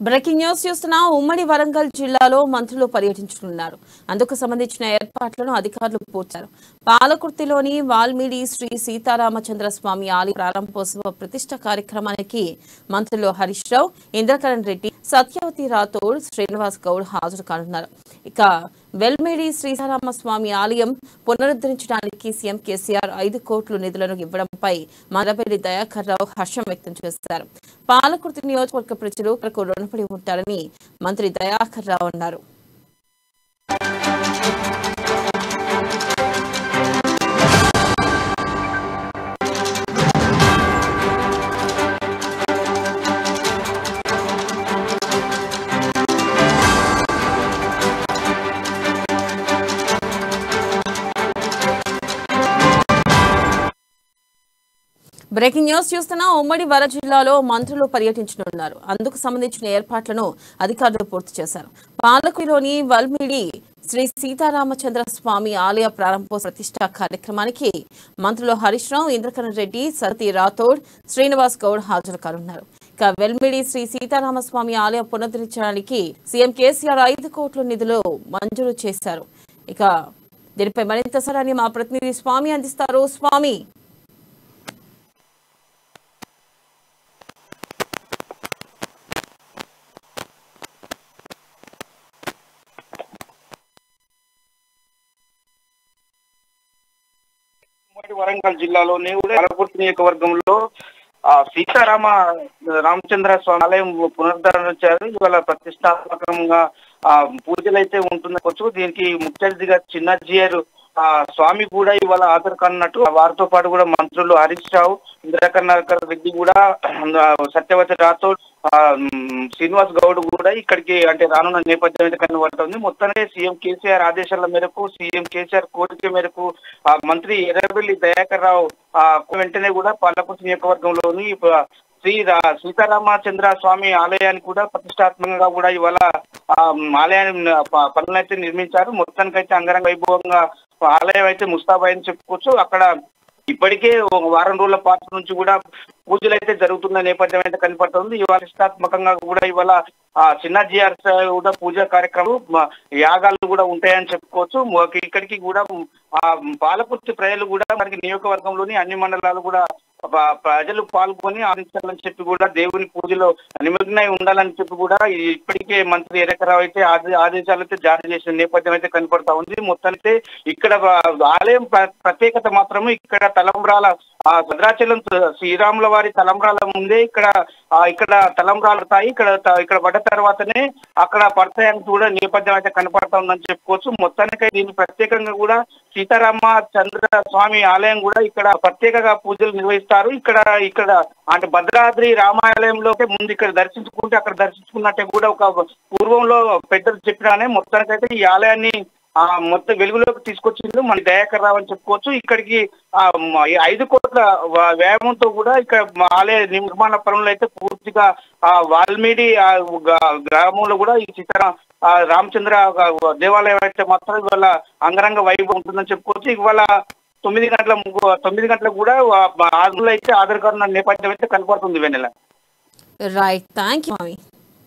breaking news చూస్తున్న ఉమ్మడి వరంగల్ జిల్లాలో మంత్రులు పర్యటించనున్నారు అందుకు సంబంధించిన ఏర్పాట్లను అధికారులు పూర్చారు పాలకుర్తిలోని వాల్మీడి శ్రీ సీతారామచంద్ర స్వామి ఆలయ ప్రారంభోత్సవ ప్రతిష్ట కార్యక్రమానికి మంత్రులు హరీష్ రావు ఇంద్రకరణ్ రెడ్డి సత్యవతి రాథోడ్ శ్రీనివాస్ గౌడ్ హాజరు కానున్నారు ఇక వెల్మేడి శ్రీరామస్వామి ఆలయం పునరుద్ధరించడానికి సీఎం కేసీఆర్ ఐదు కోట్ల నిధులను ఇవ్వడంపై మరబెల్లి దయాకర్ రావు హర్షం వ్యక్తం చేశారు పాలకుర్తి నియోజకవర్గ ప్రజలు తనకు రుణపడి ఉంటారని మంత్రి దయాకర్ రావు అన్నారు బ్రేకింగ్ న్యూస్ చూస్తున్న ఉమ్మడి వర జిల్లాలో మంత్రులు పర్యటించనున్నారు అందుకు సంబంధించిన ఏర్పాట్లను అధికారులు పూర్తి చేశారు పాలకులోని వల్మిడి శ్రీ సీతారామచంద్ర స్వామి ఆలయ ప్రారంభోత్సవ ప్రతిష్ట కార్యక్రమానికి మంత్రులు హరీష్ రావు ఇంద్రకరణ్ రెడ్డి సరతి రాథోడ్ శ్రీనివాస్ గౌడ్ హాజరు కానున్నారు ఇక వెల్మిడి శ్రీ సీతారామస్వామి ఆలయం పునరుద్ధరించడానికి సీఎం కేసీఆర్ ఐదు కోట్ల నిధులు మంజూరు చేశారు ఇక దీనిపై మరింత సరాన్ని మా ప్రతినిధి స్వామి అందిస్తారు స్వామి ఉమ్మడి వరంగల్ జిల్లాలోని కూడా కలకుర్తి నియోజకవర్గంలో ఆ సీతారామ రామచంద్ర స్వామి ఆలయం పునరుద్ధరించారు ఇవాళ ప్రతిష్టాత్మకంగా ఆ పూజలు అయితే ఉంటుందవచ్చు దీనికి ముఖ్య అతిథిగా చిన్న జియర్ ఆ స్వామి కూడా ఇవాళ హాజరు కానున్నట్టు వారితో పాటు కూడా మంత్రులు హరీష్ రావు ఇంద్రకర్ణాకర్ రెడ్డి కూడా ఆ, సత్యవతి రాథోడ్ ఆ, మ్, శ్రీనివాస్ గౌడ్ కూడా ఇక్కడికి అంటే రానున్న నేపథ్యం అయితే కనబడుతుంది మొత్తానికి సీఎం కేసీఆర్ ఆదేశాల మేరకు సీఎం కేసీఆర్ కోరిక మేరకు ఆ మంత్రి ఎర్రబెల్లి దయాకర్ రావు ఆ వెంటనే కూడా పాలకుర్తి నియోజకవర్గంలోని ప- శ్రీ రా- సీతారామచంద్ర స్వామి ఆలయాన్ని కూడా ప్రతిష్టాత్మకంగా కూడా ఇవాళ ఆ ఆలయాన్ని ప- పనులైతే నిర్మించారు మొత్తానికైతే అంగరంగ వైభవంగా ఆలయం అయితే ముస్తాబాయని చెప్పుకోవచ్చు అక్కడ ఇప్పటికే ఒక వారం రోజుల పాటు నుంచి కూడా పూజలు అయితే జరుగుతున్న నేపథ్యం అయితే కనపడుతుంది ఇవాళ ప్రతిష్టాత్మకంగా కూడా ఇవాళ ఆ చిన్న జిఆర్ కూడా పూజా కార్యక్రమం మ- యాగాలు కూడా ఉంటాయని చెప్పుకోవచ్చు మ- ఇక్కడికి కూడా ఆ పాలకుర్తి ప్రజలు కూడా మనకి నియోజకవర్గంలోని అన్ని మండలాలు కూడా ప- ప్రజలు పాల్గొని ఆదించాలని చెప్పి కూడా దేవుని పూజలో నిమగ్నై ఉండాలని చెప్పి కూడా ఇప్పటికే మంత్రి ఎరకరావు అయితే ఆదే- ఆదేశాలు అయితే జారీ చేసిన నేపథ్యం అయితే కనపడతా ఉంది మొత్తానికి ఇక్కడ ఆలయం ప్ర- ప్రత్యేకత మాత్రము ఇక్కడ తలంబ్రాల ఆ భద్రాచలం శ్రీరాముల వారి తలంబ్రాల ముందే ఇక్కడ ఆ ఇక్కడ తలంబ్రాలు తాయి ఇక్కడ త- ఇక్కడ పడ్డ తర్వాతనే అక్కడ పడతాయని కూడా నేపథ్యం అయితే కనపడతా ఉందని చెప్పుకోవచ్చు మొత్తానికి దీన్ని ప్రత్యేకంగా కూడా సీతారామ చంద్ర స్వామి ఆలయం కూడా ఇక్కడ ప్రత్యేకంగా పూజలు నిర్వహిస్తారు ఇక్కడ ఇక్కడ అంటే భద్రాద్రి రామాలయంలో ముందు ఇక్కడ దర్శించుకుంటే అక్కడ దర్శించుకున్నట్టే కూడా ఒక పూర్వంలో పెద్దలు చెప్పినానే మొత్తానికైతే ఈ ఆలయాన్ని ఆ మొత్తం వెలుగులోకి తీసుకొచ్చింది మన దయాకర్ రావు అని చెప్పుకోవచ్చు ఇక్కడికి ఆ మ- ఈ ఐదు కోట్ల వ- వ్యయంతో కూడా ఇక్కడ మా ఆలయ నిర్మాణ పనులు అయితే పూర్తిగా ఆ వాల్మీడి ఆ గ- గ్రామంలో కూడా ఈ సీతారాం ఆ రామచంద్ర గ- దేవాలయం అయితే మాత్రం ఇవాళ అంగరంగ వైభవం ఉంటుందని చెప్పుకోవచ్చు ఇవాళ తొమ్మిది గంటల ము- తొమ్మిది గంటలకు కూడా ఆ- ఆదులు అయితే ఆధార్ కార్డు నేపథ్యం అయితే కనపడుతుంది వెన్నెల రైట్ థ్యాంక్ యూ స్వామి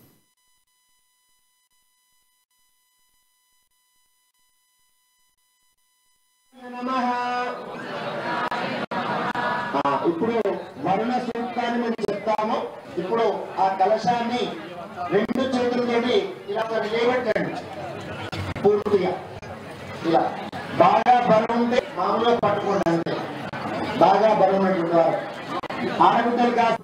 ఆ, ఇప్పుడు వర్ణ సూక్తాన్ని మేము చెప్తాము ఇప్పుడు ఆ కలశాన్ని రెండు చేతులతోటి ఇలా నిలబెట్టండి పూర్తిగా ఇలా బాగా బరువు ఉంటే మామూలుగా పట్టుకోండి అంతే బాగా బరువు ఉన్నటువంటి వారు ఆడబిడ్డలు కాదు